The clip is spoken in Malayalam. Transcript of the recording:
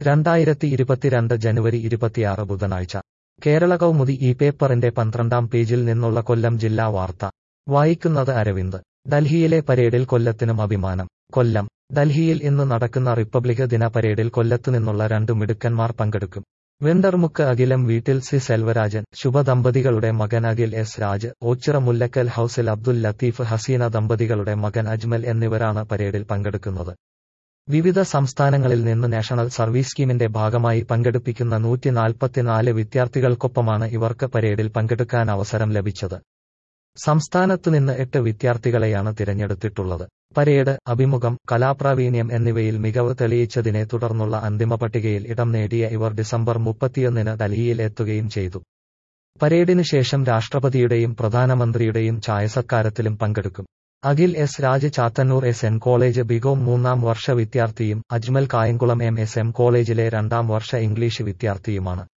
രണ്ടായിരത്തി ഇരുപത്തിരണ്ട് ജനുവരി ഇരുപത്തിയാറ് ബുധനാഴ്ച കേരള കൗമുദി ഈ പേപ്പറിന്റെ പന്ത്രണ്ടാം പേജിൽ നിന്നുള്ള കൊല്ലം ജില്ലാ വാർത്ത വായിക്കുന്നത് അരവിന്ദ് ഡൽഹിയിലെ പരേഡിൽ കൊല്ലത്തിനും അഭിമാനം കൊല്ലം ഡൽഹിയിൽ ഇന്ന് നടക്കുന്ന റിപ്പബ്ലിക് ദിന പരേഡിൽ കൊല്ലത്തുനിന്നുള്ള രണ്ട് മിടുക്കന്മാർ പങ്കെടുക്കും വെണ്ടർമുക്ക് അഖിലം വീട്ടിൽ സി സെൽവരാജൻ ശുഭദമ്പതികളുടെ മകൻ അഖിൽ എസ് രാജ് ഓച്ചിറ മുല്ലക്കൽ ഹൌസിൽ അബ്ദുൽ ലത്തീഫ് ഹസീന ദമ്പതികളുടെ മകൻ അജ്മൽ എന്നിവരാണ് പരേഡിൽ പങ്കെടുക്കുന്നത് വിവിധ സംസ്ഥാനങ്ങളിൽ നിന്ന് നാഷണൽ സർവീസ് സ്കീമിന്റെ ഭാഗമായി പങ്കെടുപ്പിക്കുന്ന നൂറ്റി നാൽപ്പത്തിനാല് വിദ്യാർത്ഥികൾക്കൊപ്പമാണ് ഇവർക്ക് പരേഡിൽ പങ്കെടുക്കാൻ അവസരം ലഭിച്ചത് സംസ്ഥാനത്തുനിന്ന് എട്ട് വിദ്യാർത്ഥികളെയാണ് തിരഞ്ഞെടുത്തിട്ടുള്ളത് പരേഡ് അഭിമുഖം കലാപ്രാവീണ്യം എന്നിവയിൽ മികവ് തെളിയിച്ചതിനെ തുടർന്നുള്ള അന്തിമ പട്ടികയിൽ ഇടം നേടിയ ഇവർ ഡിസംബർ മുപ്പത്തിയൊന്നിന് ഡൽഹിയിൽ എത്തുകയും ചെയ്തു പരേഡിന് ശേഷം രാഷ്ട്രപതിയുടെയും പ്രധാനമന്ത്രിയുടെയും ചായസത്കാരത്തിലും പങ്കെടുക്കും Akhil S Raj Chathannoor S N college B Com മൂന്നാം വർഷ വിദ്യാർത്ഥിയും Ajmal Kayamkulam M S M കോളേജിലെ രണ്ടാം വർഷ ഇംഗ്ലീഷ് വിദ്യാർത്ഥിയുമാണ്